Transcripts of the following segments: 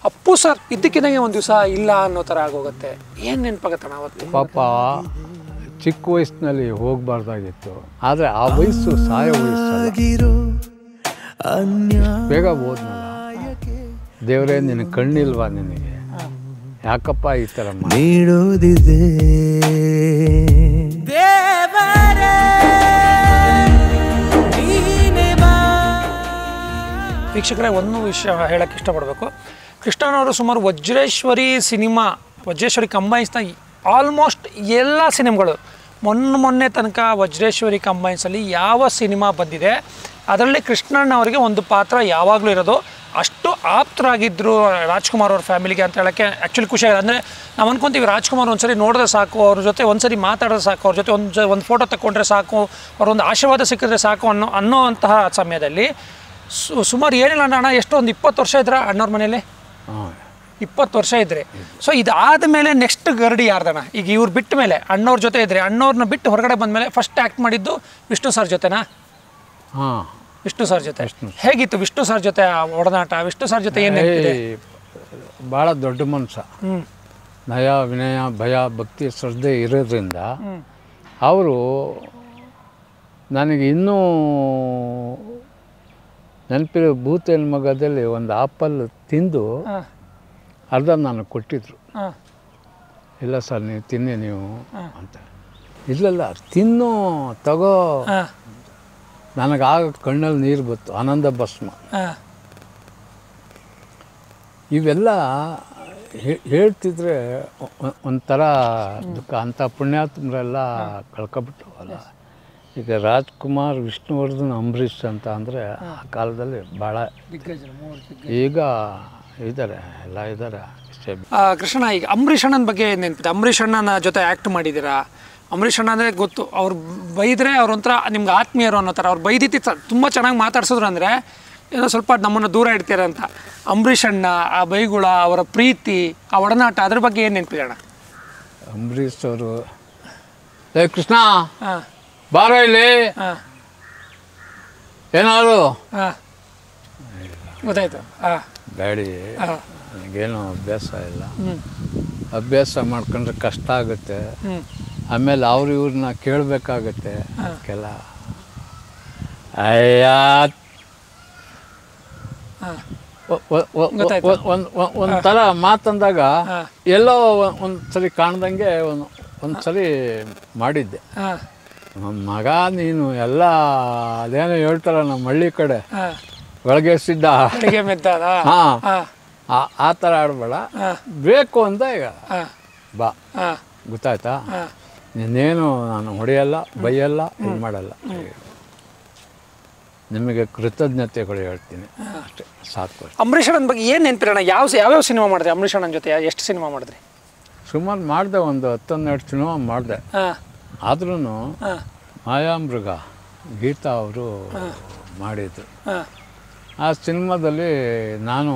Appu sir ಇದ್ದಕ್ಕಿದ್ದಂಗೆ ಒಂದು ದಿವಸ ಇಲ್ಲ ಅನ್ನೋ ಥರ ಆಗೋಗುತ್ತೆ ಏನು ನೆನಪಾಗತ್ತಣ್ಣ ಅವತ್ತು ಪಾಪ ಚಿಕ್ಕ ವಯಸ್ಸಿನಲ್ಲಿ ಹೋಗಬಾರ್ದಾಗಿತ್ತು ಆದರೆ ಆ ವಯಸ್ಸು ಸಾಯೋ ವಯಸ್ಸು ಬೇಗ ಹೋದ್ನಲ್ಲ ದೇವರೇ ನಿನ್ನ ಕಣ್ಣಿಲ್ವಾ ನಿನಗೆ ಯಾಕಪ್ಪ ಈ ಥರ ಮಾಡಿ ನೀಡೋದಿದೆ ವೀಕ್ಷಕರೇ ಒಂದು ವಿಷಯ ಹೇಳಕ್ಕೆ ಇಷ್ಟಪಡಬೇಕು ಕೃಷ್ಣನವರು ಸುಮಾರು ವಜ್ರೇಶ್ವರಿ ಸಿನಿಮಾ ವಜ್ರೇಶ್ವರಿ ಕಂಬೈನ್ಸ್ನ ಆಲ್ಮೋಸ್ಟ್ ಎಲ್ಲ ಸಿನಿಮಾಗಳು ಮೊನ್ನೆ ಮೊನ್ನೆ ತನಕ ವಜ್ರೇಶ್ವರಿ ಕಂಬೈನ್ಸಲ್ಲಿ ಯಾವ ಸಿನಿಮಾ ಬಂದಿದೆ ಅದರಲ್ಲಿ ಕೃಷ್ಣಣ್ಣ ಅವರಿಗೆ ಒಂದು ಪಾತ್ರ ಯಾವಾಗಲೂ ಇರೋದು ಅಷ್ಟು ಆಪ್ತರಾಗಿದ್ದರು ರಾಜ್ಕುಮಾರ್ ಅವ್ರ ಫ್ಯಾಮಿಲಿಗೆ ಅಂತ ಹೇಳೋಕ್ಕೆ ಆ್ಯಕ್ಚುಲಿ ಖುಷಿ ಆಗಿದೆ ಅಂದರೆ ನಾವು ಅನ್ಕೊಂತೀವಿ ರಾಜ್ಕುಮಾರ್ ಒಂದ್ಸರಿ ನೋಡಿದ್ರೆ ಸಾಕು ಅವ್ರ ಜೊತೆ ಒಂದ್ಸರಿ ಮಾತಾಡಿದ್ರೆ ಸಾಕು ಅವ್ರ ಜೊತೆ ಒಂದು ಒಂದು ಫೋಟೋ ತಗೊಂಡ್ರೆ ಸಾಕು ಅವ್ರ ಒಂದು ಆಶೀರ್ವಾದ ಸಿಕ್ಕಿದ್ರೆ ಸಾಕು ಅನ್ನೋ ಅನ್ನೋವಂತಹ ಸಮಯದಲ್ಲಿ ಸು ಸುಮಾರು ಏನಿಲ್ಲ ಅಣ್ಣ ಎಷ್ಟು ಒಂದು ಇಪ್ಪತ್ತು ವರ್ಷ ಇದ್ರ ಅಣ್ಣವ್ರ ಮನೇಲಿ ಹಾಂ ಇಪ್ಪತ್ತು ವರ್ಷ ಇದ್ರಿ ಸೊ ಇದಾದ ಮೇಲೆ ನೆಕ್ಸ್ಟ್ ಗರಡಿ ಯಾರ್ದಣ್ಣ ಈಗ ಇವ್ರು ಬಿಟ್ಟ ಮೇಲೆ ಅಣ್ಣವ್ರ ಜೊತೆ ಇದ್ರಿ ಅಣ್ಣವ್ರನ್ನ ಬಿಟ್ಟು ಹೊರಗಡೆ ಬಂದಮೇಲೆ ಫಸ್ಟ್ ಆ್ಯಕ್ಟ್ ಮಾಡಿದ್ದು ವಿಷ್ಣು ಸರ್ ಜೊತೆನಾ ಹಾಂ ವಿಷ್ಣು ಸರ್ ಜೊತೆ ಹೇಗಿತ್ತು ವಿಷ್ಣು ಸರ್ ಜೊತೆ ಆ ಒಡನಾಟ ವಿಷ್ಣು ಸರ್ ಜೊತೆ ಏನು ಭಾಳ ದೊಡ್ಡ ಮನುಷ್ಯ ಹ್ಞೂ ನಯ ವಿನಯ ಭಯ ಭಕ್ತಿ ಶ್ರದ್ಧೆ ಇರೋದ್ರಿಂದ ಅವರು ನನಗೆ ಇನ್ನೂ ನೆನಪಿರೋ ಭೂತ ಮಗದಲ್ಲಿ ಒಂದು ಆಪಲ್ ತಿಂದು ಹಾಂ ಅರ್ಧ ನನಗೆ ಕೊಟ್ಟಿದ್ರು ಹಾಂ ಇಲ್ಲ ಸರ್ ನೀವು ತಿನ್ನಿ ನೀವು ಅಂತ ಇಲ್ಲಲ್ಲ ತಿನ್ನು ತಗೋ ಹಾಂ ನನಗಾಗ ಕಣ್ಣಲ್ಲಿ ನೀರು ಬಂತು ಆನಂದ ಭಸ್ಮ ಹಾಂ ಇವೆಲ್ಲ ಹೇ- ಹೇಳ್ತಿದ್ರೆ ಒ- ಒಂಥರ ದುಃಖ ಅಂಥ ಪುಣ್ಯಾತ್ಮರೆಲ್ಲ ಕಳ್ಕೊಬಿಟ್ಟವಲ್ಲ ಈಗ ರಾಜ್ಕುಮಾರ್ ವಿಷ್ಣುವರ್ಧನ್ ಅಂಬರೀಷ್ ಅಂತ ಅಂದರೆ ಆ ಕಾಲದಲ್ಲಿ ಭಾಳ ಈಗ ಇದ್ದಾರೆ ಎಲ್ಲ ಇದ್ದಾರೆ ಇಷ್ಟೇ ಆ, ಕೃಷ್ಣ ಈಗ ಅಂಬರೀಷ್ ಅಣ್ಣನ ಬಗ್ಗೆ ಏನ್ ನೆನಪಿದೆ ಅಂಬರೀಷ್ ಅಣ್ಣನ ಜೊತೆ ಆ್ಯಕ್ಟ್ ಮಾಡಿದ್ದೀರಾ ಅಂಬರೀಷ್ ಅಣ್ಣ ಅಂದರೆ ಗೊತ್ತು ಅವ್ರು ಬೈದರೆ ಅವ್ರ ಒಂಥರ ನಿಮ್ಗೆ ಆತ್ಮೀಯರು ಅನ್ನೋ ಥರ ಅವ್ರು ಬೈದಿತ್ತಿ ತುಂಬ ಚೆನ್ನಾಗಿ ಮಾತಾಡ್ಸಿದ್ರು ಅಂದರೆ ಏನೋ ಸ್ವಲ್ಪ ನಮ್ಮನ್ನು ದೂರ ಇಡ್ತೀರ ಅಂತ ಅಂಬರೀಷ್ ಅಣ್ಣ ಆ ಬೈಗುಳ ಅವರ ಪ್ರೀತಿ ಆ ಒಡನಾಟ ಅದ್ರ ಬಗ್ಗೆ ಏನು ನೆನಪಿದೆ ಅಣ್ಣ ಅಂಬರೀಷ್ ಅವರು ಏ ಕೃಷ್ಣ ಹಾಂ ಬಾರೋ ಇಲ್ಲಿ ಹಾಂ ಏನಾದ್ರು ಹಾಂ ಗೊತ್ತಾಯ್ತು ಹಾಂ ಬೇಡಿ ಹಾಂ ನನಗೇನು ಅಭ್ಯಾಸ ಇಲ್ಲ ಹ್ಞೂ ಅಭ್ಯಾಸ ಮಾಡ್ಕೊಂಡ್ರೆ ಕಷ್ಟ ಆಗುತ್ತೆ ಹ್ಞೂ ಆಮೇಲೆ ಅವ್ರು ಇವ್ರನ್ನ ಕೇಳಬೇಕಾಗತ್ತೆ ಅದಕ್ಕೆಲ್ಲ ಅಯ್ಯ ಹಾಂ ಒ- ಒ- ಒ- ಗೊತ್ತಾಯ್ತು. ಒ- ಒಂದ್ ಒ- ಒಂಥರ ಮಾತಂದಾಗ ಹಾ. ಎಲ್ಲೋ ಒ- ಒಂದ್ ಸರಿ ಕಾಣ್ದಂಗೆ ಒಂದು ಒಂದು ಸರಿ ಮಾಡಿದ್ದೆ ಹಾಂ ನನ್ನ ಮಗ ನೀನು ಎಲ್ಲ ಅದೇನೋ ಹೇಳ್ತಾರ ನಮ್ಮ ಹಳ್ಳಿ ಕಡೆ ಹಾಂ ಒಳಗೆ ಸಿದ್ಧ ಅಡುಗೆ ಮೆತ್ತದ ಹಾಂ ಹಾಂ ಆ- ಆ ಥರ ಆಡಬೇಡ ಹಾಂ ಬೇಕು ಅಂತ ಈಗ ಹಾಂ ಬಾ ಹಾಂ ಗೊತ್ತಾಯ್ತಾ ಹಾಂ ನೀನೇನು ನಾನು ಹೊಡೆಯಲ್ಲ ಬೈಯಲ್ಲ ಇದು ಮಾಡಲ್ಲ ನಿಮಗೆ ಕೃತಜ್ಞತೆಗಳು ಹೇಳ್ತೀನಿ ಅಷ್ಟೇ ಸಾಕು ಅಂಬರೀಷ್ ಅಣ್ಣನ ಬಗ್ಗೆ ಏನು ನೆನಪಿರೋಣ ಯಾವ ಯಾವ್ಯಾವ ಸಿನಿಮಾ ಮಾಡಿದ್ರಿ ಅಂಬರೀಷ್ ಅಣ್ಣನ ಜೊತೆ ಎಷ್ಟು ಸಿನಿಮಾ ಮಾಡಿದ್ರಿ ಸುಮಾರು ಮಾಡಿದೆ ಒಂದು ಹತ್ತೊಂದೆರಡು ಸಿನಿಮಾ ಮಾಡಿದೆ ಹಾಂ ಆದ್ರೂ ಹಾಂ ಮಾಯಾಮೃಗ ಗೀತಾ ಅವರು ಮಾಡಿದ್ರು ಹಾಂ ಆ ಸಿನಿಮಾದಲ್ಲಿ ನಾನು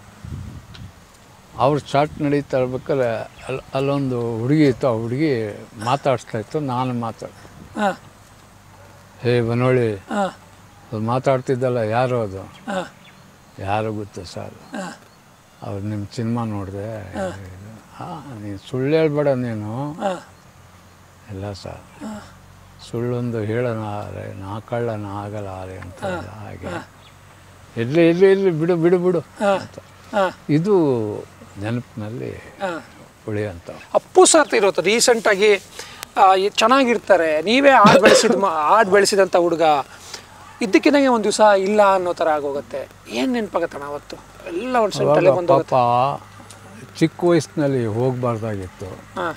ಅವ್ರ ಶಾರ್ಟ್ ನಡೀತಾ ಇರ್ಬೇಕಾದ್ರೆ ಅಲ್ಲಿ ಅಲ್ಲೊಂದು ಹುಡುಗಿ ಇತ್ತು ಆ ಹುಡುಗಿ ಮಾತಾಡಿಸ್ತಾ ಇತ್ತು ನಾನು ಮಾತಾಡ್ ಹಾಂ ಹೇ ಬನೋಳಿ ಹಾಂ ಅದು ಮಾತಾಡ್ತಿದ್ದಲ್ಲ ಯಾರು ಅದು ಹಾಂ ಯಾರು ಗೊತ್ತು ಸರ್ ಹಾಂ ಅವ್ರು ನಿಮ್ಮ ಸಿನಿಮಾ ನೋಡಿದೆ ಹಾಂ ನೀನು ಸುಳ್ಳು ಹೇಳ್ಬೇಡ ನೀನು ಹಾಂ ಇಲ್ಲ ಸರ್ ಸುಳ್ಳೊಂದು ಹೇಳೋಣ ಆರೆ ನಾ ಕಳ್ಳನ ಆಗಲ್ಲ ಆರೆ ಅಂತ ಹಾಗೆ ಇರ್ಲಿ ಇರ್ಲಿ ಇರ್ಲಿ ಬಿಡು ಬಿಡು ಬಿಡು ಅಂತ ಹಾಂ ಇದು ನೆನಪಿನಲ್ಲಿ ಹಾಂ ಉಳಿಯಂತ ಅಪ್ಪು ಸರ್ ಇರೋದು ರೀಸೆಂಟಾಗಿ ಚೆನ್ನಾಗಿರ್ತಾರೆ ನೀವೇ ಆಡ್ ಬೆಳೆಸಿದ ಆಡ್ ಬೆಳೆಸಿದಂಥ ಹುಡುಗ ಇದ್ದಕ್ಕಿದ್ದಂಗೆ ಒಂದು ದಿವಸ ಇಲ್ಲ ಅನ್ನೋ ಥರ ಆಗೋಗುತ್ತೆ ಏನು ನೆನಪಾಗತ್ತಣ್ಣ ಅವತ್ತು ಎಲ್ಲ ಒಂದು ಸ್ವಲ್ಪ ತಲೆ ಬಂದು ಪಾಪ ಚಿಕ್ಕ ವಯಸ್ಸಿನಲ್ಲಿ ಹೋಗಬಾರ್ದಾಗಿತ್ತು ಹಾಂ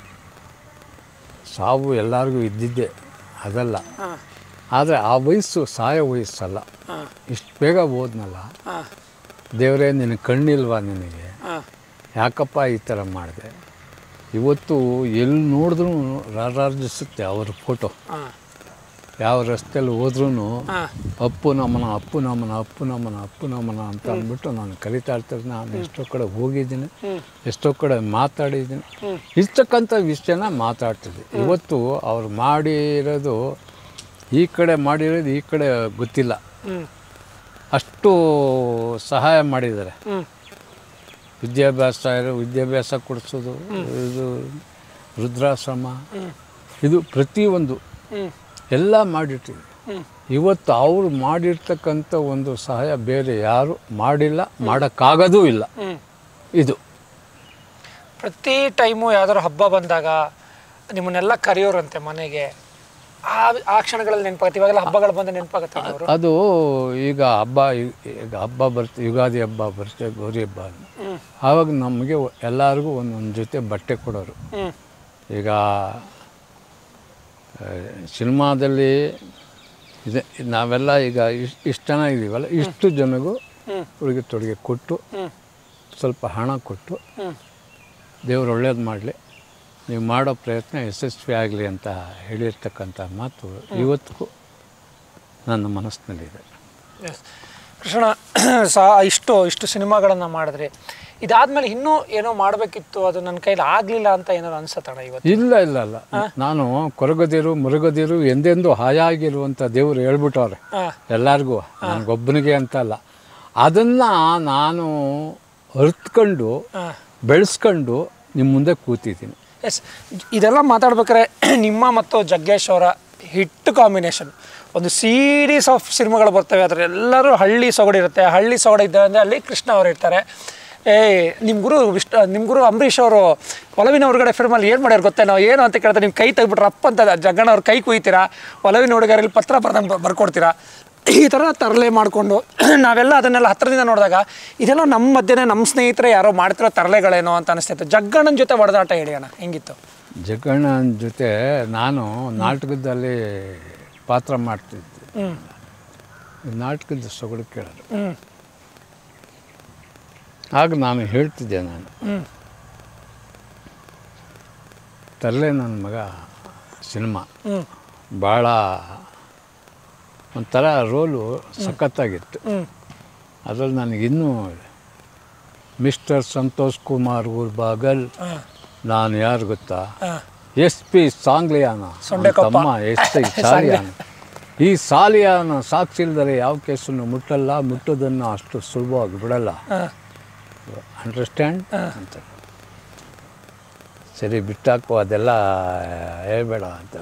ಸಾವು ಎಲ್ಲರಿಗೂ ಇದ್ದಿದ್ದೆ ಅದಲ್ಲ ಹಾಂ ಆದರೆ ಆ ವಯಸ್ಸು ಸಾಯೋ ವಯಸ್ಸಲ್ಲ ಹಾಂ ಇಷ್ಟು ಬೇಗ ಹೋದ್ನಲ್ಲ ಹಾಂ ದೇವರೇ ನಿನಗೆ ಕಣ್ಣಿಲ್ವಾ ನಿನಗೆ ಹಾಂ ಯಾಕಪ್ಪ ಈ ಥರ ಮಾಡಿದೆ ಇವತ್ತು ಎಲ್ಲಿ ನೋಡಿದ್ರೂ ರಾರಾಜಿಸುತ್ತೆ ಅವ್ರ ಫೋಟೋ ಹಾಂ ಯಾವ ರಸ್ತೆಯಲ್ಲಿ ಹೋದ್ರೂ ಹಾಂ ಅಪ್ಪು ನಮನ ಅಪ್ಪು ನಮನ ಅಪ್ಪು ನಮನ ಅಪ್ಪು ನಮನ ಅಂತ ಅಂದ್ಬಿಟ್ಟು ನಾನು ಕರಿತಾ ಇರ್ತಾರೆ ನಾನು ಎಷ್ಟೋ ಕಡೆ ಹೋಗಿದ್ದೀನಿ ಎಷ್ಟೋ ಕಡೆ ಮಾತಾಡಿದ್ದೀನಿ ಇರ್ತಕ್ಕಂಥ ವಿಷಯನ ಮಾತಾಡ್ತಿದ್ದೆ ಇವತ್ತು ಅವ್ರು ಮಾಡಿರೋದು ಈ ಕಡೆ ಮಾಡಿರೋದು ಈ ಕಡೆ ಗೊತ್ತಿಲ್ಲ ಹ್ಞೂ ಅಷ್ಟು ಸಹಾಯ ಮಾಡಿದ್ದಾರೆ ಹ್ಞೂ ವಿದ್ಯಾಭ್ಯಾಸ ಇರೋ ವಿದ್ಯಾಭ್ಯಾಸ ಕೊಡಿಸೋದು ಇದು ವೃದ್ಧಾಶ್ರಮ ಇದು ಪ್ರತಿಯೊಂದು ಹ್ಞೂ ಎಲ್ಲ ಮಾಡಿಟ್ಟಿದೆ ಹ್ಞೂ ಇವತ್ತು ಅವರು ಮಾಡಿರ್ತಕ್ಕಂಥ ಒಂದು ಸಹಾಯ ಬೇರೆ ಯಾರು ಮಾಡಿಲ್ಲ ಮಾಡೋಕ್ಕಾಗೋದೂ ಇಲ್ಲ ಹ್ಞೂ ಇದು ಪ್ರತಿ ಟೈಮು ಯಾವ್ದಾದ್ರು ಹಬ್ಬ ಬಂದಾಗ ನಿಮ್ಮನ್ನೆಲ್ಲ ಕರೆಯೋರಂತೆ ಮನೆಗೆ ಆ ಆ ಕ್ಷಣಗಳಲ್ಲಿ ನೆನಪಾಗುತ್ತೆ ಇವಾಗೆಲ್ಲ ಹಬ್ಬಗಳು ಬಂದ ನೆನಪಾಗುತ್ತೆ ಅವರು ಅದು ಈಗ ಹಬ್ಬ ಈ- ಈಗ ಹಬ್ಬ ಬರ್ತದೆ ಯುಗಾದಿ ಹಬ್ಬ ಬರ್ತದೆ ಗೌರಿ ಹಬ್ಬ ಹ್ಞೂ ಆವಾಗ ನಮಗೆ ಎಲ್ಲರಿಗೂ ಒಂದೊಂದು ಜೊತೆ ಬಟ್ಟೆ ಕೊಡೋರು ಹ್ಞೂ ಈಗ ಆ, ಸಿನಿಮಾದಲ್ಲಿ ಇದೆ ನಾವೆಲ್ಲ ಈಗ ಇಷ್ಟು ಇಷ್ಟು ಜನ ಇದ್ದೀವಲ್ಲ ಇಷ್ಟು ಜನಗೂ ಹ್ಞೂ ಉಡುಗೆ ತೊಡುಗೆ ಕೊಟ್ಟು ಹ್ಞೂ ಸ್ವಲ್ಪ ಹಣ ಕೊಟ್ಟು ಹ್ಞೂ ದೇವರು ಒಳ್ಳೇದು ಮಾಡಲಿ ನೀವು ಮಾಡೋ ಪ್ರಯತ್ನ ಯಶಸ್ವಿ ಆಗಲಿ ಅಂತ ಹೇಳಿರ್ತಕ್ಕಂಥ ಮಾತು ಇವತ್ತಿಗೂ ನನ್ನ ಮನಸ್ಸಿನಲ್ಲಿದೆ ಎಸ್ ಕೃಷ್ಣ ಸಾ ಇಷ್ಟು ಇಷ್ಟು ಸಿನಿಮಾಗಳನ್ನು ಮಾಡಿದ್ರಿ ಇದಾದ್ಮೇಲೆ ಇನ್ನೂ ಏನೋ ಮಾಡಬೇಕಿತ್ತು ಅದು ನನ್ನ ಕೈಲಿ ಆಗಲಿಲ್ಲ ಅಂತ ಏನಾದ್ರು ಅನ್ಸತ್ತಣ ಇವತ್ತು ಇಲ್ಲ ಇಲ್ಲ ಇಲ್ಲ ನಾನು ಕೊರಗದಿರು ಮುರುಗದಿರು ಎಂದೆಂದೂ ಹಾಯಾಗಿರುವಂಥ ದೇವರು ಹೇಳ್ಬಿಟ್ಟವ್ರೆ ಹಾಂ ಎಲ್ಲರಿಗೂ ನನಗೊಬ್ಬನಿಗೆ ಅಂತ ಅಲ್ಲ ಅದನ್ನು ನಾನು ಅರ್ತ್ಕೊಂಡು ಹಾಂ ಬೆಳೆಸ್ಕೊಂಡು ನಿಮ್ಮ ಮುಂದೆ ಕೂತಿದ್ದೀನಿ ಎಸ್ ಇದೆಲ್ಲ ಮಾತಾಡ್ಬೇಕಾದ್ರೆ ನಿಮ್ಮ ಮತ್ತು ಜಗ್ಗೇಶ್ ಅವರ ಹಿಟ್ ಕಾಂಬಿನೇಷನ್ ಒಂದು ಸೀರೀಸ್ ಆಫ್ ಸಿನಿಮಾಗಳು ಬರ್ತವೆ ಅದರ ಎಲ್ಲರೂ ಹಳ್ಳಿ ಸೊಗಡಿರುತ್ತೆ ಹಳ್ಳಿ ಸೊಗಡು ಇದ್ದಾರೆ ಅಂದರೆ ಅಲ್ಲಿ ಕೃಷ್ಣ ಅವರು ಇರ್ತಾರೆ ಏ ನಿಮ್ಮ ಗುರು ವಿಷ್ಣು ನಿಮ್ಮ ಗುರು ಅಂಬರೀಷ್ ಅವರು ಒಲವಿನ ಹೊರಗಡೆ ಫಿಲ್ಮಲ್ಲಿ ಏನು ಮಾಡ್ಯಾರ ಗೊತ್ತೇನೋ ಏನು ಅಂತ ಕೇಳ್ತಾರೆ ನೀವು ಕೈ ತೆಗ್ಬಿಟ್ರೆ ಅಪ್ಪ ಅಂತ ಜಗ್ಗಣ್ಣ ಅವ್ರ ಕೈ ಕುಯ್ತೀರಾ ಒಲವಿನ ಹುಡುಗರಲ್ಲಿ ಪತ್ರ ಬರ್ದಂಗೆ ಬರ್ಕೊಡ್ತೀರಾ ಈ ಥರ ತರಲೆ ಮಾಡಿಕೊಂಡು ನಾವೆಲ್ಲ ಅದನ್ನೆಲ್ಲ ಹತ್ತಿರದಿಂದ ನೋಡಿದಾಗ ಇದೆಲ್ಲ ನಮ್ಮ ಮಧ್ಯೆ ನಮ್ಮ ಸ್ನೇಹಿತರೆ ಯಾರೋ ಮಾಡ್ತಿರೋ ತರಲೆಗಳೇನೋ ಅಂತ ಅನಿಸ್ತಿತ್ತು ಜಗ್ಗಣ್ಣನ ಜೊತೆ ಹೊಡೆದಾಟ ಹೇಳಿ ಅಣ್ಣ ಹೆಂಗಿತ್ತು ಜಗಣ್ಣನ ಜೊತೆ ನಾನು ನಾಟಕದಲ್ಲಿ ಪಾತ್ರ ಮಾಡ್ತಿದ್ದೆ ಹ್ಞೂ ಈ ನಾಟಕದ ಸೊಗಡು ಕೇಳೋರು ಹ್ಞೂ ಆಗ ನಾನು ಹೇಳ್ತಿದ್ದೆ ನಾನು ಹ್ಞೂ ತರಲೆ ನನ್ನ ಮಗ ಸಿನಿಮಾ ಹ್ಞೂ ಭಾಳ ಒಂಥರ ರೋಲು ಸಖತ್ತಾಗಿತ್ತು ಹ್ಞೂ ಅದರಲ್ಲಿ ನನಗಿನ್ನೂ ಮಿಸ್ಟರ್ ಸಂತೋಷ್ ಕುಮಾರ್ ಊರ್ಬಾಗಲ್ ಹಾಂ ನಾನು ಯಾರು ಗೊತ್ತಾ ಹಾಂ ಎಸ್ ಪಿ ಸಾಂಗ್ಲಿಯಾನ ಸೊಂಡೆಕೊಪ್ಪ. ತಮ್ಮ ಎಸ್ ಐ ಸಾಲಿಯಾನ ಈ ಸಾಲಿಯಾನ ಸಾಕ್ಷಿಲ್ದರೆ ಯಾವ ಕೇಸನ್ನು ಮುಟ್ಟಲ್ಲ ಮುಟ್ಟೋದನ್ನು ಅಷ್ಟು ಸುಲಭವಾಗಿ ಬಿಡಲ್ಲ ಹಾಂ ಅಂಡರ್ಸ್ಟ್ಯಾಂಡ್ ಅಂತ ಸರಿ ಬಿಟ್ಟಾಕು ಅದೆಲ್ಲ ಹೇಳ್ಬೇಡ ಅಂತ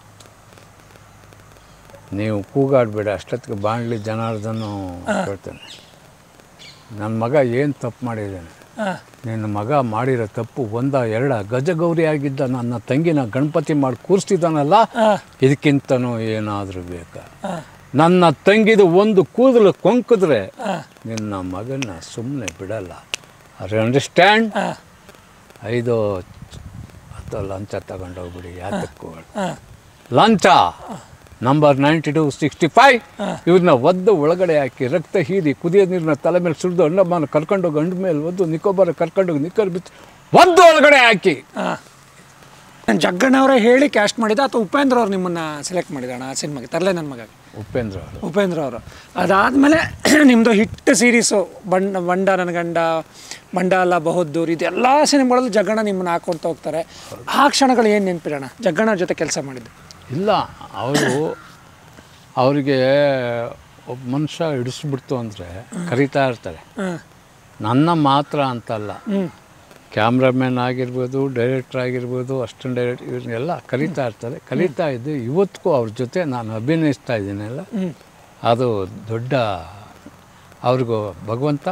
ನೀವು ಕೂಗಾಡಬೇಡ ಅಷ್ಟೊತ್ತಿಗೆ ಬಾಂಡ್ಲಿ ಜನಾರ್ದನು ಕೇಳ್ತಾನೆ ನನ್ನ ಮಗ ಏನು ತಪ್ಪು ಮಾಡಿದ್ದಾನೆ ಹಾಂ ನಿನ್ನ ಮಗ ಮಾಡಿರೋ ತಪ್ಪು ಒಂದ ಎರಡ ಗಜಗೌರಿ ಆಗಿದ್ದ ನನ್ನ ತಂಗಿನ ಗಣಪತಿ ಮಾಡಿ ಕೂರಿಸ್ತಿದ್ದಾನಲ್ಲ ಹಾಂ ಇದಕ್ಕಿಂತನೂ ಏನಾದರೂ ಬೇಕಾ ಹಾಂ ನನ್ನ ತಂಗಿದು ಒಂದು ಕೂದಲು ಕೊಂಕಿದ್ರೆ ಹಾಂ ನಿನ್ನ ಮಗನ ಸುಮ್ಮನೆ ಬಿಡಲ್ಲ ಅರೆ ಅಂಡರ್ಸ್ಟ್ಯಾಂಡ್ ಹಾಂ ಐದು ಹತ್ತು ಲಂಚ ತಗೊಂಡೋಗ್ಬಿಡಿ ಯಾತಕ್ಕೂ ಹಾಂ ಲಂಚ number ninety two sixty five ಇವ್ರನ್ನ ಒದ್ದು ಒಳಗಡೆ ಹಾಕಿ ರಕ್ತ ಹೀರಿ ಕುದಿಯೋ ನೀರನ್ನ ತಲೆ ಮೇಲೆ ಸುರಿದು ಅಣ್ಣಮ್ಮನ ಕರ್ಕೊಂಡೋಗಿ ಗಂಡ ಮೇಲೆ ಒದ್ದು ನಿಕೋಬಾರ ಕರ್ಕೊಂಡೋಗಿ ನಿಕ್ಕರ್ ಬಿಚ್ಚಿ ಒದ್ದು ಒಳಗಡೆ ಹಾಕಿ ಹಾಂ ಜಗ್ಗಣ್ಣವರೇ ಹೇಳಿ ಕ್ಯಾಸ್ಟ್ ಮಾಡಿದ ಅಥವಾ ಉಪೇಂದ್ರ ಅವ್ರು ನಿಮ್ಮನ್ನು ಸೆಲೆಕ್ಟ್ ಮಾಡಿದಣ್ಣ ಆ ಸಿನಿಮಾಗೆ ತರಲೆ ನನ್ನ ಮಗ ಉಪೇಂದ್ರ ಅವರು ಉಪೇಂದ್ರ ಅವರು ಅದಾದಮೇಲೆ ನಿಮ್ಮದು ಹಿಟ್ ಸೀರೀಸು ಬಂಡ ಬಂಡ ನನ್ನ ಗಂಡ ಬಂಡ ಅಲ್ಲ ಬಹುದ್ದೂರ್ ಇದೆಲ್ಲ ಸಿನಿಮಾಗಳಲ್ಲಿ ಜಗ್ಗಣ್ಣ ನಿಮ್ಮನ್ನ ಹಾಕೊಂತ ಹೋಗ್ತಾರೆ ಆ ಕ್ಷಣಗಳು ಏನು ನೆನಪಿರೋಣ ಜಗ್ಗಣ್ಣ ಜೊತೆ ಕೆಲಸ ಮಾಡಿದ್ದು ಇಲ್ಲ ಅವರು ಅವರಿಗೆ ಒಬ್ಬ ಮನುಷ್ಯ ಹಿಡಿಸ್ಬಿಡ್ತು ಅಂದರೆ ಕರಿತಾ ಇರ್ತಾರೆ ಹಾಂ ನನ್ನ ಮಾತ್ರ ಅಂತಲ್ಲ ಹ್ಞೂ ಕ್ಯಾಮ್ರಾಮ್ಯಾನ್ ಆಗಿರ್ಬೋದು ಡೈರೆಕ್ಟ್ರ್ ಆಗಿರ್ಬೋದು ಅಸ್ಟೆಂಟ್ ಡೈರೆಕ್ಟ್ ಇವ್ರನ್ನೆಲ್ಲ ಕಲಿತಾ ಇರ್ತಾರೆ ಕಲಿತಾ ಇದ್ದು ಇವತ್ತಿಗೂ ಅವ್ರ ಜೊತೆ ನಾನು ಅಭಿನಯಿಸ್ತಾ ಇದ್ದೀನಲ್ಲ ಹ್ಞೂ ಅದು ದೊಡ್ಡ ಅವ್ರಿಗೂ ಭಗವಂತ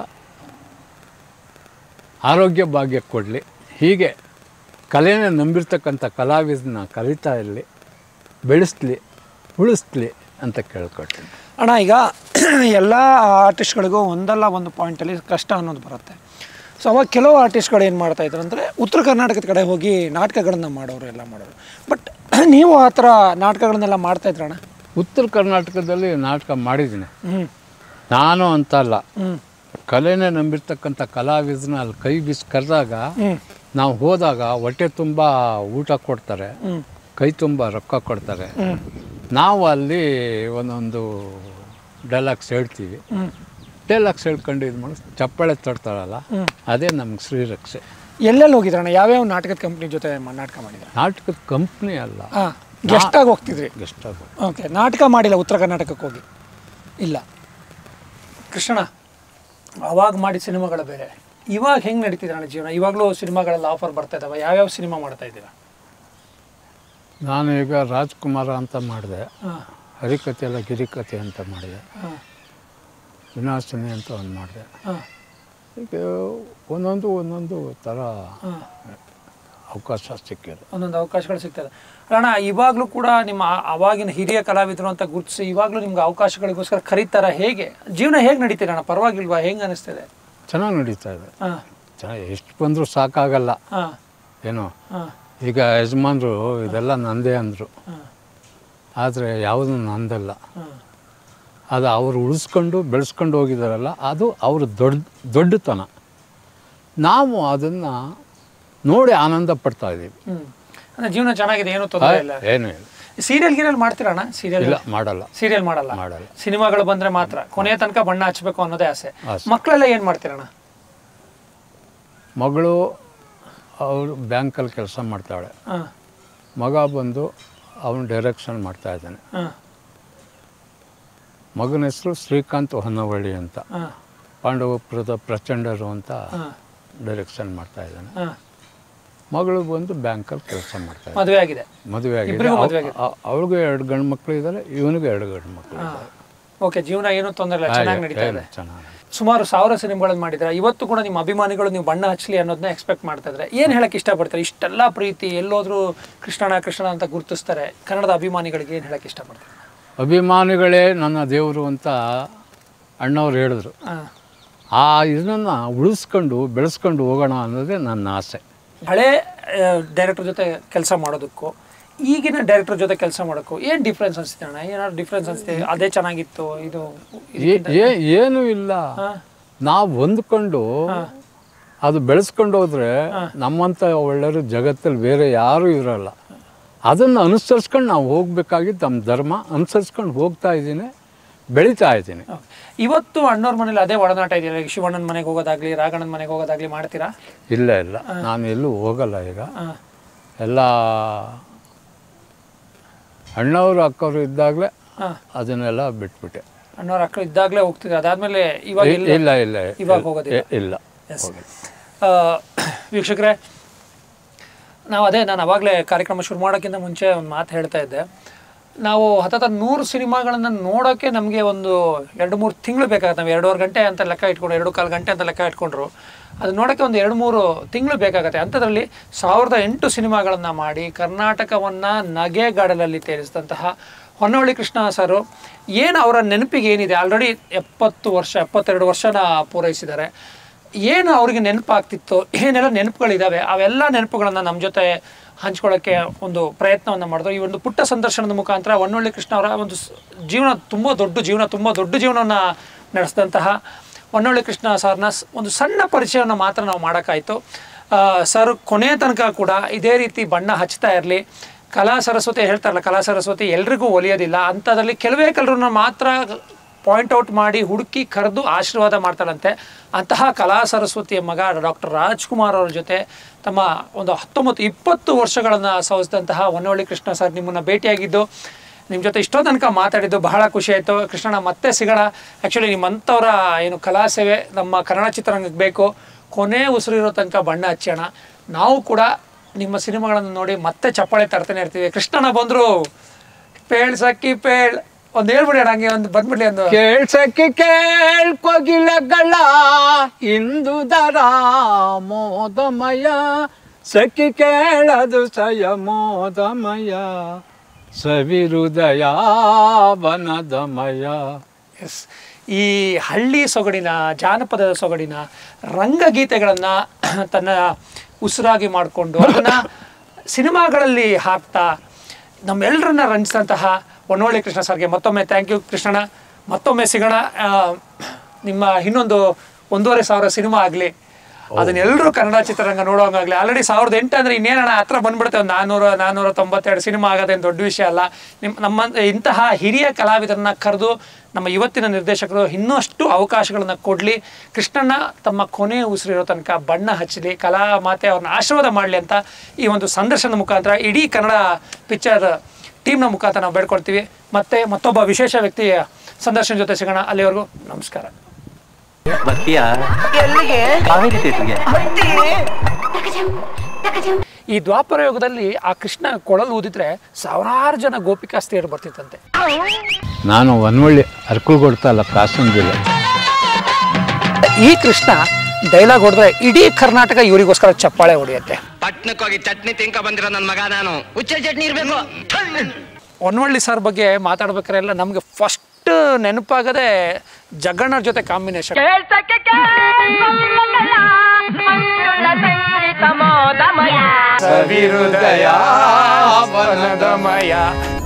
ಆರೋಗ್ಯ ಭಾಗ್ಯ ಕೊಡಲಿ ಹೀಗೆ ಕಲೆನ ನಂಬಿರ್ತಕ್ಕಂಥ ಕಲಾವಿದನ ಕಲಿತಾ ಇರಲಿ ಬೆಳೆಸ್ಲಿ ಉಳಿಸ್ಲಿ ಅಂತ ಕೇಳ್ಕೊಳ್ತೀನಿ ಅಣ್ಣ ಈಗ ಎಲ್ಲ ಆರ್ಟಿಸ್ಟ್ಗಳಿಗೂ ಒಂದಲ್ಲ ಒಂದು ಪಾಯಿಂಟಲ್ಲಿ ಕಷ್ಟ ಅನ್ನೋದು ಬರುತ್ತೆ ಸೊ ಅವಾಗ ಕೆಲವು ಆರ್ಟಿಸ್ಟ್ಗಳು ಏನು ಮಾಡ್ತಾ ಇದ್ರು ಅಂದರೆ ಉತ್ತರ ಕರ್ನಾಟಕದ ಕಡೆ ಹೋಗಿ ನಾಟಕಗಳನ್ನ ಮಾಡೋರು ಎಲ್ಲ ಮಾಡೋರು ಬಟ್ ನೀವು ಆ ಥರ ನಾಟಕಗಳನ್ನೆಲ್ಲ ಮಾಡ್ತಾ ಇದ್ರಣ್ಣ ಉತ್ತರ ಕರ್ನಾಟಕದಲ್ಲಿ ನಾಟಕ ಮಾಡಿದ್ದೀನಿ ಹ್ಞೂ ನಾನು ಅಂತ ಅಲ್ಲ ಹ್ಞೂ ಕಲೆನೇ ನಂಬಿರ್ತಕ್ಕಂಥ ಕಲಾವಿದನ ಅಲ್ಲಿ ಕೈ ಬೀಸಿ ಕರೆದಾಗ ಹ್ಞೂ ನಾವು ಹೋದಾಗ ಹೊಟ್ಟೆ ತುಂಬ ಊಟ ಕೊಡ್ತಾರೆ ಹ್ಞೂ ಕೈ ತುಂಬ ರೊಕ್ಕ ಕೊಡ್ತಾರೆ ಹ್ಞೂ ನಾವು ಅಲ್ಲಿ ಒಂದೊಂದು ಡೈಲಾಗ್ಸ್ ಹೇಳ್ತೀವಿ ಹ್ಞೂ ಡೈಲಾಗ್ಸ್ ಹೇಳ್ಕೊಂಡು ಇದು ಮಾಡಿ ಚಪ್ಪಾಳೆ ತಡ್ತಾರಲ್ಲ ಅದೇ ನಮ್ಗೆ ಶ್ರೀರಕ್ಷೆ ಎಲ್ಲೆಲ್ಲಿ ಹೋಗಿದ್ರಣ್ಣ ಯಾವ್ಯಾವ ನಾಟಕದ ಕಂಪ್ನಿ ಜೊತೆ ಮ- ನಾಟಕ ಮಾಡಿದ್ರ ನಾಟಕದ ಕಂಪ್ನಿ ಅಲ್ಲ ಹಾಂ ಗೆಸ್ಟಾಗಿ ಹೋಗ್ತಿದ್ರಿ ಗೆಸ್ಟ್ ಆಗು ಓಕೆ ನಾಟಕ ಮಾಡಿಲ್ಲ ಉತ್ತರ ಕರ್ನಾಟಕಕ್ಕೆ ಹೋಗಿ ಇಲ್ಲ ಕೃಷ್ಣ ಅವಾಗ ಮಾಡಿದ ಸಿನಿಮಾಗಳು ಬೇರೆ ಇವಾಗ ಹೆಂಗೆ ನಡೀತಿದೆ ಅಣ್ಣ ಜೀವನ ಇವಾಗಲೂ ಸಿನಿಮಾಗಳೆಲ್ಲ ಆಫರ್ ಬರ್ತಾ ಇದಾವೆ ಯಾವ್ಯಾವ ಸಿನಿಮಾ ಮಾಡ್ತಾ ಇದ್ದೀರಾ ನಾನು ಈಗ ರಾಜ್ಕುಮಾರ ಅಂತ ಮಾಡಿದೆ ಹಾಂ ಹರಿಕತೆ ಅಲ್ಲ ಗಿರಿಕತೆ ಅಂತ ಮಾಡಿದೆ ಹಾಂ ವಿನಾಶಿನಿ ಅಂತ ಒಂದು ಮಾಡಿದೆ ಹಾಂ ಈಗ ಒಂದೊಂದು ಒಂದೊಂದು ಥರ ಹಾಂ ಅವಕಾಶ ಸಿಕ್ಕಿದೆ ಒಂದೊಂದು ಅವಕಾಶಗಳು ಸಿಗ್ತದೆ ಅಣ್ಣ ಇವಾಗಲೂ ಕೂಡ ನಿಮ್ಮ ಆ- ಅವಾಗಿನ ಹಿರಿಯ ಕಲಾವಿದರು ಅಂತ ಗುರುತಿಸಿ ಇವಾಗಲೂ ನಿಮ್ಗೆ ಅವಕಾಶಗಳಿಗೋಸ್ಕರ ಕರೀತಾರ ಹೇಗೆ ಜೀವನ ಹೇಗೆ ನಡೀತಿದೆ ಅಣ್ಣ ಪರವಾಗಿಲ್ವಾ ಹೆಂಗೆ ಅನಿಸ್ತಿದೆ ಚೆನ್ನಾಗಿ ನಡೀತಾ ಇದೆ ಹಾಂ ಚೆನ್ನಾಗಿ ಎಷ್ಟು ಬಂದರೂ ಸಾಕಾಗಲ್ಲ ಹಾಂ ಏನೋ ಹಾಂ ಈಗ ಯಜಮಾನ್ರು ಇದೆಲ್ಲ ನಂದೇ ಅಂದರು ಹಾಂ ಆದರೆ ಯಾವುದೂ ನಂದಲ್ಲ ಹಾಂ ಅದು ಅವರು ಉಳಿಸ್ಕೊಂಡು ಬೆಳೆಸ್ಕೊಂಡು ಹೋಗಿದಾರಲ್ಲ ಅದು ಅವ್ರ ದೊಡ್ಡ ದೊಡ್ಡತನ ನಾವು ಅದನ್ನು ನೋಡಿ ಆನಂದ ಪಡ್ತಾ ಇದ್ದೀವಿ ಹ್ಞೂ ಅಂದರೆ ಜೀವನ ಚೆನ್ನಾಗಿದೆ ಏನೂ ತೊಂದರೆ ಇಲ್ಲ ಏನೂ ಇಲ್ಲ ಸೀರಿಯಲ್ ಗಿರಿಯಲ್ ಮಾಡ್ತೀರಾ ಅಣ್ಣ ಸೀರಿಯಲ್ ಇಲ್ಲ ಮಾಡಲ್ಲ ಸೀರಿಯಲ್ ಮಾಡಲ್ಲ ಮಾಡಲ್ಲ ಸಿನಿಮಾಗಳು ಬಂದ್ರೆ ಮಾತ್ರ ಕೊನೆಯ ತನಕ ಬಣ್ಣ ಹಚ್ಬೇಕು ಅನ್ನೋದೇ ಆಸೆ ಆಸೆ. ಮಕ್ಕಳೆಲ್ಲ ಏನು ಮಾಡ್ತೀರಣ್ಣ ಮಗಳು ಅವರು ಬ್ಯಾಂಕಲ್ಲಿ ಕೆಲಸ ಮಾಡ್ತಾಳೆ ಹಾಂ ಮಗ ಬಂದು ಅವನು ಡೈರೆಕ್ಷನ್ ಮಾಡ್ತಾ ಇದ್ದಾನೆ ಹಾಂ ಮಗನ ಹೆಸರು ಶ್ರೀಕಾಂತ್ ಹೊನ್ನವಳ್ಳಿ ಅಂತ ಹಾಂ ಪಾಂಡವಪುರದ ಪ್ರಚಂಡರು ಅಂತ ಹಾಂ ಡೈರೆಕ್ಷನ್ ಮಾಡ್ತಾ ಇದ್ದಾನೆ ಹಾಂ ಮಗಳು ಬಂದು ಬ್ಯಾಂಕಲ್ಲಿ ಕೆಲಸ ಮಾಡ್ತಾ ಇದ್ದಾನೆ ಮದುವೆ ಆಗಿದೆ ಮದುವೆ ಆಗಿದೆ ಇಬ್ರಿಗೂ ಮದುವೆ ಆಗಿದೆ. ಅವ್- ಅವ್ಳಿಗೂ ಎರಡು ಗಂಡು ಮಕ್ಕಳು ಇದ್ದಾರೆ ಇವನಿಗೂ ಎರಡು ಗಂಡು ಮಕ್ಕಳು ಹಾಂ ಓಕೆ ಜೀವನ ಏನೂ ತೊಂದರೆ ಇಲ್ಲ ಚೆನ್ನಾಗಿ ನಡೀತಾ ಇದೆ ಚೆನ್ನಾಗಿ ಸುಮಾರು ಸಾವಿರ ಸಿನಿಮಾಗಳನ್ನು ಮಾಡಿದ್ರೆ ಇವತ್ತು ಕೂಡ ನಿಮ್ಮ ಅಭಿಮಾನಿಗಳು ನೀವು ಬಣ್ಣ ಹಚ್ಚಲಿ ಅನ್ನೋದನ್ನ ಎಕ್ಸ್ಪೆಕ್ಟ್ ಮಾಡ್ತಾ ಇದ್ರೆ ಏನು ಹೇಳಕ್ಕೆ ಇಷ್ಟಪಡ್ತಾರೆ ಇಷ್ಟೆಲ್ಲ ಪ್ರೀತಿ ಎಲ್ಲೋದ್ರೂ ಕೃಷ್ಣನ ಕೃಷ್ಣ ಅಂತ ಗುರುತಿಸ್ತಾರೆ ಕನ್ನಡದ ಅಭಿಮಾನಿಗಳಿಗೆ ಏನು ಹೇಳಕ್ಕೆ ಇಷ್ಟಪಡ್ತಾರೆ ಅಭಿಮಾನಿಗಳೇ ನನ್ನ ದೇವರು ಅಂತ ಅಣ್ಣವ್ರು ಹೇಳಿದ್ರು ಹಾಂ ಆ ಇದನ್ನು ಉಳಿಸ್ಕೊಂಡು ಬೆಳೆಸ್ಕೊಂಡು ಹೋಗೋಣ ಅನ್ನೋದೇ ನನ್ನ ಆಸೆ ಹಳೆ ಡೈರೆಕ್ಟರ್ ಜೊತೆ ಕೆಲಸ ಮಾಡೋದಕ್ಕೂ ಈಗಿನ ಡೈರೆಕ್ಟರ್ ಜೊತೆ ಕೆಲಸ ಮಾಡೋಕ್ಕೂ ಏನು ಡಿಫ್ರೆನ್ಸ್ ಅನಿಸ್ತೆ ಅಣ್ಣ ಏನಾದ್ರು ಡಿಫ್ರೆನ್ಸ್ ಅನಿಸ್ತೆ ಅದೇ ಚೆನ್ನಾಗಿತ್ತು ಇದು ಏ- ಏ- ಏನೂ ಇಲ್ಲ ಹಾಂ ನಾವು ಹೊಂದ್ಕೊಂಡು ಅದು ಬೆಳೆಸ್ಕೊಂಡು ಹೋದ್ರೆ ನಮ್ಮಂಥ ಒಳ್ಳೆಯವರು ಜಗತ್ತಲ್ಲಿ ಬೇರೆ ಯಾರೂ ಇರಲ್ಲ ಅದನ್ನು ಅನುಸರಿಸ್ಕೊಂಡು ನಾವು ಹೋಗ್ಬೇಕಾಗಿದ್ದು ನಮ್ಮ ಧರ್ಮ ಅನುಸರಿಸ್ಕೊಂಡು ಹೋಗ್ತಾ ಇದ್ದೀನಿ ಬೆಳೀತಾ ಇದ್ದೀನಿ ಇವತ್ತು ಅಣ್ಣವ್ರ ಮನೇಲಿ ಅದೇ ಒಡನಾಟ ಇದೆಯಲ್ಲ ಈಗ ಶಿವಣ್ಣನ ಮನೆಗೆ ಹೋಗೋದಾಗ್ಲಿ ರಾಘಣ್ಣನ ಮನೆಗೆ ಹೋಗೋದಾಗ್ಲಿ ಮಾಡ್ತೀರಾ ಇಲ್ಲ ಇಲ್ಲ ನಾನು ಎಲ್ಲೂ ಹೋಗಲ್ಲ ಈಗ ಹಾಂ ಎಲ್ಲ ಅಣ್ಣವರು ಅಕ್ಕವರು ಇದ್ದಾಗಲೇ ಹಾಂ ಅದನ್ನೆಲ್ಲ ಬಿಟ್ಬಿಟ್ಟೆ ಅಣ್ಣವ್ರ ಅಕ್ಕ ಇದ್ದಾಗಲೇ ಹೋಗ್ತಿದ್ರು ಅದಾದ್ಮೇಲೆ ಇವಾಗ ಇ- ಇಲ್ಲ ಇಲ್ಲ ಇಲ್ಲ ಇವಾಗ ಹೋಗೋದಿಲ್ಲ. ಇ- ಇಲ್ಲ Yes. ಆ, ವೀಕ್ಷಕರೇ ನಾವು ಅದೇ ನಾನು ಅವಾಗಲೇ ಕಾರ್ಯಕ್ರಮ ಶುರು ಮಾಡೋಕ್ಕಿಂತ ಮುಂಚೆ ಒಂದು ಮಾತು ಹೇಳ್ತಾ ಇದ್ದೆ ನಾವು ಹತ್ತತ್ರ ನೂರು ಸಿನಿಮಾಗಳನ್ನು ನೋಡೋಕ್ಕೆ ನಮಗೆ ಒಂದು ಎರಡು ಮೂರು ತಿಂಗಳು ಬೇಕಾಗುತ್ತೆ ನಾವು ಎರಡೂವರೆ ಗಂಟೆ ಅಂತ ಲೆಕ್ಕ ಇಟ್ಕೊಂಡು ಎರಡು ಕಾಲು ಗಂಟೆ ಅಂತ ಲೆಕ್ಕ ಇಟ್ಕೊಂಡ್ರು ಅದು ನೋಡೋಕ್ಕೆ ಒಂದು ಎರಡು ಮೂರು ತಿಂಗಳು ಬೇಕಾಗುತ್ತೆ ಅಂಥದ್ರಲ್ಲಿ ಸಾವಿರದ ಎಂಟು ಸಿನಿಮಾಗಳನ್ನು ಮಾಡಿ ಕರ್ನಾಟಕವನ್ನು ನಗೆಗಡಲಲ್ಲಿ ತೇರಿಸಿದಂತಹ ಹೊನ್ನವಳ್ಳಿ ಕೃಷ್ಣ ಸರು ಏನು ಅವರ ನೆನಪಿಗೆ ಏನಿದೆ ಆಲ್ರೆಡಿ ಎಪ್ಪತ್ತು ವರ್ಷ ಎಪ್ಪತ್ತೆರಡು ವರ್ಷನ ಪೂರೈಸಿದ್ದಾರೆ ಏನು ಅವ್ರಿಗೆ ನೆನಪಾಗ್ತಿತ್ತು ಏನೆಲ್ಲ ನೆನಪುಗಳಿದ್ದಾವೆ ಅವೆಲ್ಲ ನೆನಪುಗಳನ್ನು ನಮ್ಮ ಜೊತೆ ಹಂಚ್ಕೊಳ್ಳೋಕ್ಕೆ ಒಂದು ಪ್ರಯತ್ನವನ್ನು ಮಾಡಿದ್ರು ಈ ಒಂದು ಪುಟ್ಟ ಸಂದರ್ಶನದ ಮುಖಾಂತರ ಹೊನ್ನೊಳ್ಳಿ ಕೃಷ್ಣ ಅವರ ಒಂದು ಸ್- ಜೀವನ ತುಂಬ ದೊಡ್ಡ ಜೀವನ ತುಂಬ ದೊಡ್ಡ ಜೀವನವನ್ನು ನಡೆಸಿದಂತಹ ಹೊನ್ನೊಳ್ಳಿ ಕೃಷ್ಣ ಸರ್ನ ಸ್- ಒಂದು ಸಣ್ಣ ಪರಿಚಯವನ್ನು ಮಾತ್ರ ನಾವು ಮಾಡೋಕ್ಕಾಯಿತು ಸರ್ ಕೊನೆಯ ತನಕ ಕೂಡ ಇದೇ ರೀತಿ ಬಣ್ಣ ಹಚ್ತಾ ಇರಲಿ ಕಲಾ ಸರಸ್ವತಿ ಹೇಳ್ತಾರಲ್ಲ ಕಲಾ ಸರಸ್ವತಿ ಎಲ್ರಿಗೂ ಒಲಿಯೋದಿಲ್ಲ ಅಂಥದ್ರಲ್ಲಿ ಕೆಲವೇ ಕೆಲರನ್ನ ಮಾತ್ರ ಪಾಯಿಂಟ್ ಔಟ್ ಮಾಡಿ ಹುಡುಕಿ ಕರೆದು ಆಶೀರ್ವಾದ ಮಾಡ್ತಾಳಂತೆ ಅಂತಹ ಕಲಾ ಸರಸ್ವತಿಯ ಮಗ ಡಾಕ್ಟರ್ ರಾಜ್ಕುಮಾರ್ ಅವ್ರ ಜೊತೆ ತಮ್ಮ ಒಂದು ಹತ್ತೊಂಬತ್ತು ಇಪ್ಪತ್ತು ವರ್ಷಗಳನ್ನು ಸವಿಸಿದಂತಹ ಹೊನ್ನವಳ್ಳಿ ಕೃಷ್ಣ ಸರ್ ನಿಮ್ಮನ್ನು ಭೇಟಿಯಾಗಿದ್ದು ನಿಮ್ಮ ಜೊತೆ ಇಷ್ಟೋ ತನಕ ಮಾತಾಡಿದ್ದು ಬಹಳ ಖುಷಿ ಆಯಿತು ಕೃಷ್ಣಣ್ಣ ಮತ್ತೆ ಸಿಗೋಣ ಆ್ಯಕ್ಚುಲಿ ನಿಮ್ಮಂಥವರ ಏನು ಕಲಾ ಸೇವೆ ನಮ್ಮ ಕನ್ನಡ ಚಿತ್ರರಂಗಕ್ಕೆ ಬೇಕು ಕೊನೆ ಉಸಿರಿರೋ ತನಕ ಬಣ್ಣ ಹಚ್ಚೋಣ ನಾವು ಕೂಡ ನಿಮ್ಮ ಸಿನಿಮಾಗಳನ್ನು ನೋಡಿ ಮತ್ತೆ ಚಪ್ಪಾಳೆ ತರ್ತಾನೆ ಇರ್ತೀವಿ ಕೃಷ್ಣಣ್ಣ ಬಂದರು ಪೇಳ್ ಸಕ್ಕಿ ಪೇಳ್ ಒಂದು ಹೇಳ್ಬಿಡಿ ಅಣ್ಣ ಹಂಗೆ ಒಂದು ಬಂದ್ಬಿಡ್ಲಿ ಒಂದು ಕೇಳ್ಸಕ್ಕೆ ಕೇಳ್ಕೊಗಿಲಗಳ ಇಂದು ದರ ಮೋದಮಯ ಸಖಿ ಕೇಳದು ಸಯ ಮೋದಮಯ ಸವಿರುದಯ ವನದಮಯ ಎಸ್ ಈ ಹಳ್ಳಿ ಸೊಗಡಿನ ಜಾನಪದದ ಸೊಗಡಿನ ರಂಗಗೀತೆಗಳನ್ನು ತನ್ನ ಉಸಿರಾಗಿ ಮಾಡಿಕೊಂಡು ಅದನ್ನು ಸಿನಿಮಾಗಳಲ್ಲಿ ಹಾಕ್ತಾ ನಮ್ಮೆಲ್ಲರನ್ನ ರಂಜಿಸಿದಂತಹ ಹೊನ್ನೋಳಿ ಕೃಷ್ಣ ಸರ್ಗೆ ಮತ್ತೊಮ್ಮೆ ಥ್ಯಾಂಕ್ ಯು ಕೃಷ್ಣಣ್ಣ ಮತ್ತೊಮ್ಮೆ ಸಿಗೋಣ ಆ, ನಿಮ್ಮ ಇನ್ನೊಂದು ಒಂದೂವರೆ ಸಾವಿರ ಸಿನಿಮಾ ಆಗಲಿ ಅದನ್ನೆಲ್ಲರೂ ಕನ್ನಡ ಚಿತ್ರರಂಗ ನೋಡುವಂಗಾಗಲಿ ಆಲ್ರೆಡಿ ಸಾವಿರದ ಎಂಟು ಅಂದರೆ ಇನ್ನೇನಣ್ಣ ಹತ್ರ ಬಂದ್ಬಿಡುತ್ತೆ ಒಂದು ನಾನ್ನೂರ ನಾನ್ನೂರ ತೊಂಬತ್ತೆರಡು ಸಿನಿಮಾ ಆಗೋದೇನು ದೊಡ್ಡ ವಿಷಯ ಅಲ್ಲ ನಿಮ್ಮ ನಮ್ಮ ಇಂತಹ ಹಿರಿಯ ಕಲಾವಿದರನ್ನ ಕರೆದು ನಮ್ಮ ಇವತ್ತಿನ ನಿರ್ದೇಶಕರು ಇನ್ನಷ್ಟು ಅವಕಾಶಗಳನ್ನು ಕೊಡಲಿ ಕೃಷ್ಣಣ್ಣ ತಮ್ಮ ಕೊನೆ ಉಸಿರಿರೋ ತನಕ ಬಣ್ಣ ಹಚ್ಚಲಿ ಕಲಾ ಮಾತೆ ಅವ್ರನ್ನ ಆಶೀರ್ವಾದ ಮಾಡಲಿ ಅಂತ ಈ ಒಂದು ಸಂದರ್ಶನದ ಮುಖಾಂತರ ಇಡೀ ಕನ್ನಡ ಪಿಕ್ಚರ್ ಟೀಮ್ನ ಮುಖಾಂತರ ನಾವು ಬೇಡ್ಕೊಳ್ತೀವಿ ಮತ್ತೆ ಮತ್ತೊಬ್ಬ ವಿಶೇಷ ವ್ಯಕ್ತಿಯ ಸಂದರ್ಶನ ಜೊತೆ ಸಿಗೋಣ ಅಲ್ಲಿವರೆಗೂ ನಮಸ್ಕಾರ ಬರ್ತೀಯಾ ಎಲ್ಲಿಗೆ ಕಾವೇರಿ ಥಿಯೇಟ್ರಿಗೆ ಈ ದ್ವಾಪರ ಯುಗದಲ್ಲಿ ಆ ಕೃಷ್ಣ ಕೊಳಲು ಊದಿದ್ರೆ ಸಾವಿರಾರು ಜನ ಗೋಪಿಕಾಸ್ತ್ರೀಯರು ಬರ್ತಿತ್ತಂತೆ ನಾನು ಒನ್ವಳ್ಳಿ ಅರ್ಕುಲ್ ಕೊಡ್ತಲ್ಲ ಕಾಸನ್ ಜಿಲ್ಲೆ ಈ ಕೃಷ್ಣ ಡೈಲಾಗ್ ಹೊಡೆದ್ರೆ ಇಡೀ ಕರ್ನಾಟಕ ಇವರಿಗೋಸ್ಕರ ಚಪ್ಪಾಳೆ ಹೊಡೆಯುತ್ತೆ ಪಟ್ನಕ್ಕೆ ಹೋಗಿ ಚಟ್ನಿ ತಿನ್ಕ ಬಂದಿರೋ ನನ್ನ ಮಗ ನಾನು ಹುಚ್ಚ ಚಟ್ನಿ ಇರ್ಬೇಕು ಹೊನ್ನವಳ್ಳಿ ಸರ್ ಬಗ್ಗೆ ಮಾತಾಡ್ಬೇಕಾರೆಲ್ಲ ನಮಗೆ ಫಸ್ಟ್ ನೆನಪಾಗದೆ ಜಗಣ್ಣರ ಜೊತೆ ಕಾಂಬಿನೇಷನ್ ಸಂಗೀತ ಮೋದಮಯ ಸವಿರುದಯ ವನದಮಯ